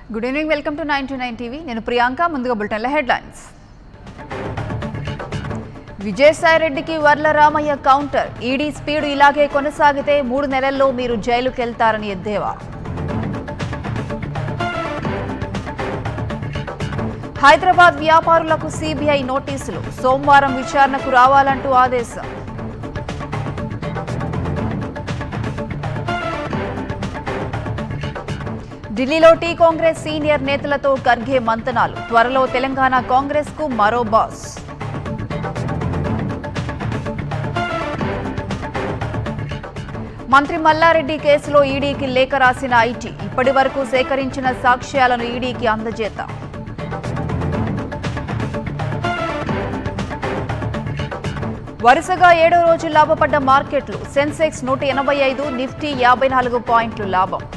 good evening welcome to nine two nine TV నేను ప్రియాంక ముందుగా బులెటిన్ల హెడ్లైన్స్ విజయసాయి రెడ్డికి Varla Ramaiah counter ED speed ఇలాగే కొనసాగితే మూడు నెలల్లో మీరు జైలుకెళ్తారని ఎద్దేవా హైదరాబాద్ వ్యాపారులకు సిబిఐ నోటీసులు సోమవారం విచారణకు రావాలంటూ ఆదేశం ఢిల్లీలో టీ కాంగ్రెస్ సీనియర్ నేతలతో ఖర్గే మంతనాలు త్వరలో తెలంగాణ కాంగ్రెస్ కు మరో బాస్ మంత్రి మల్లారెడ్డి కేసులో ఈడీకి లేఖ రాసిన ఐటీ ఇప్పటి వరకు సేకరించిన సాక్ష్యాలను ఈడీకి అందజేత వరుసగా ఏడో రోజు లాభపడ్డ మార్కెట్లు సెన్సెక్స్ నూట ఎనభై ఐదు నిఫ్టీ యాభై నాలుగు పాయింట్లు లాభం